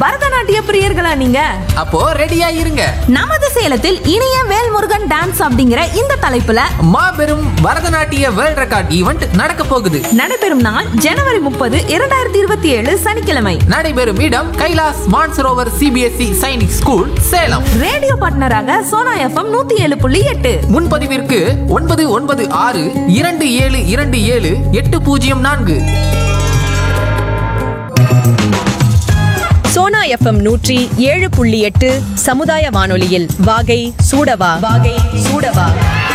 பரதநாட்டிய பிரியர்களா நீங்க அப்போ ரெடியா இருங்க நமது சேலத்தில் இனிய வேல்முருகன் டான்ஸ் அப்படிங்கிற இந்த தலைப்புல மாபெரும் பரதநாட்டிய வேர்ல்ட் ரெக்கார்ட் ஈவெண்ட் நடக்க போகுது நடைபெறும் நாள் ஜனவரி முப்பது இரண்டாயிரத்தி இருபத்தி ஏழு சனிக்கிழமை நடைபெறும் இடம் Kailash Mansarovar CBSE Sainik school Salem radio பார்ட்னராக சோனா எஃப்எம் நூத்தி ஏழு புள்ளி எட்டு முன்பதிவிற்கு ஒன்பது ஒன்பது ஆறு இரண்டு ஏழு இரண்டு ஏழு எட்டு பூஜ்ஜியம் நான்கு சோனா எஃப்எம் நூற்றி ஏழு புள்ளி எட்டு சமுதாய வானொலியில் வாகை சூடவா வாகை சூடவா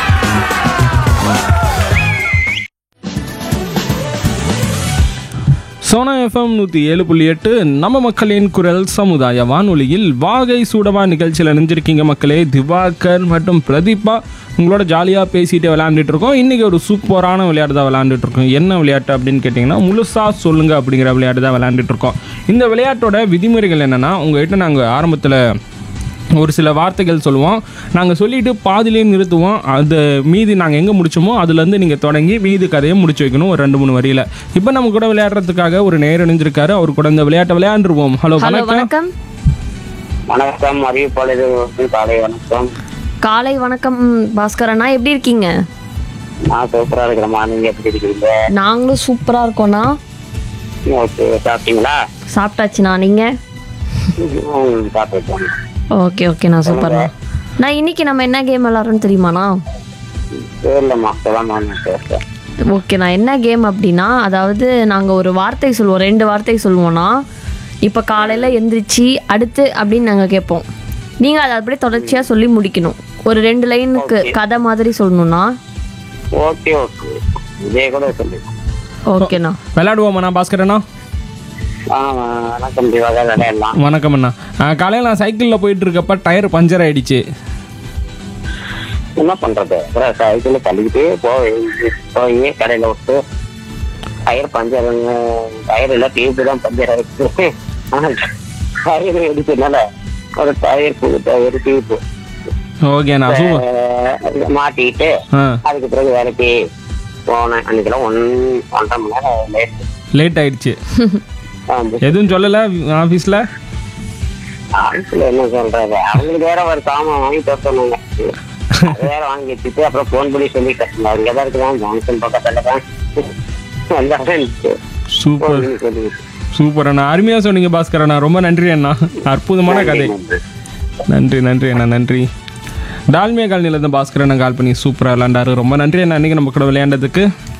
சோனா எஃப்எம் நூற்றி ஏழு புள்ளி எட்டு நம்ம மக்களின் குரல் சமுதாய வானொலியில் வாகை சூடவா நிகழ்ச்சியில் இணைஞ்சிருக்கீங்க மக்களே திவாகர் மற்றும் பிரதீபா உங்களோட ஜாலியாக பேசிட்டு விளையாண்டுட்டு இருக்கோம் இன்றைக்கி ஒரு சூப்பரான விளையாட்டு தான் விளையாண்டுட்டு இருக்கோம் என்ன விளையாட்டு அப்படின்னு கேட்டிங்கன்னா முழுசாக சொல்லுங்க அப்படிங்கிற விளையாட்டு தான் விளையாண்டுட்டு இருக்கோம் இந்த விளையாட்டோட விதிமுறைகள் என்னென்னா உங்கள்கிட்ட நாங்கள் ஆரம்பத்தில் ஒரு சில வார்த்தைகள் சொல்லுவோம் நாங்கள் சொல்லிட்டு பாதியிலே நிறுத்துவோம் அது மீதி நாங்கள் எங்கே முடிச்சோமோ அதுலேருந்து நீங்கள் தொடங்கி மீதி கதையை முடிச்சு வைக்கணும் ஒரு ரெண்டு மூணு வரியில் இப்போ நம்ம கூட விளையாடுறதுக்காக ஒரு நேர் இணைஞ்சிருக்காரு அவர் கூட இந்த விளையாட்டை விளையாண்டுருவோம் ஹலோ ஹலோ வணக்கம் வணக்கம் வணக்கம் அறிவிப்பாளர் காலை வணக்கம் காலை வணக்கம் பாஸ்கர் அண்ணா எப்படி இருக்கீங்க நான் சூப்பரா இருக்கிறேம்மா நீங்க எப்படி இருக்கிறீங்க நாங்களும் சூப்பரா இருக்கோண்ணா ஓகே சாப்பிட்டீங்களா சாப்பிட்டாச்சுண்ணா நீங்க ம், சாப்பிட்டுட்டோம் ஓகே ஓகேண்ணா சூப்பர்ண்ணா நான் இன்னைக்கு நம்ம என்ன கேம் விளாட்றோன்னு தெரியுமாண்ணா தெரியலம்மா சொல்லலாம் பேசுறேன் ஓகேண்ணா என்ன கேம் அப்படின்னா அதாவது நாங்கள் ஒரு வார்த்தை சொல்லுவோம் ரெண்டு வார்த்தை சொல்லுவோம்னா இப்போ காலையில் எந்திரிச்சு அடுத்து அப்படின்னு நாங்கள் கேட்போம் நீங்கள் அதை அப்படியே தொடர்ச்சியாக சொல்லி முடிக்கணும் ஒரு ரெண்டு லைனுக்கு கதை மாதிரி சொல்லணும்னா ஓகே ஓகே இதே கூட சொல்லு ஓகேண்ணா விளையாடுவோம்ண்ணா பாஸ்கரண்ணா ஆ வணக்கம் திவாகர் விளையாடலாம் வணக்கம் அண்ணா காலையில் நான் சைக்கிளில் போயிட்டு இருக்கப்ப டயர் பஞ்சர் ஆயிடுச்சு என்ன பண்றது அப்புறம் சைக்கிள் தள்ளிக்கிட்டே போய் போய் கடையில விட்டு டயர் பஞ்சர் டயர் எல்லாம் டியூப் தான் பஞ்சர் ஆயிடுச்சு ஆனா டயர் எடுத்ததுனால ஒரு டயர் புது டயர் டியூப் ஓகேண்ணா சூப்பர் மாட்டிட்டு ஆ அதுக்கு பிறகு வேலைக்கு போனேன் அன்னைக்கெல்லாம் ஒன் ஒன்றரை மணி நேரம் லேட் லேட் ஆயிடுச்சு எதுவும் சொல்லலை ஆஃபீஸில் ஆட்கள் என்ன சொல்றது அவங்களுக்கு வேற ஒரு சாமான் வாங்கி தர சொன்னாங்க அது வேற வாங்கி வச்சுட்டு அப்புறம் போன் பண்ணி சொல்லிட்டேன் நான் இங்கதான் இருக்குதான் ஜான்சன் பக்கத்துல தான் வந்தாதான் சூப்பர் சொல்லிட்டு சூப்பர் அண்ணா அருமையாக சொன்னீங்க பாஸ்கர் அண்ணா ரொம்ப நன்றி அண்ணா அற்புதமான கதை நன்றி நன்றி அண்ணா நன்றி டால்மியா காலனிலேருந்து பாஸ்கர் அண்ணா கால் பண்ணி சூப்பராக விளையாண்டாரு ரொம்ப நன்றி அண்ணா அன்றைக்கி நம்ம கூட விளையாண்டதுக்கு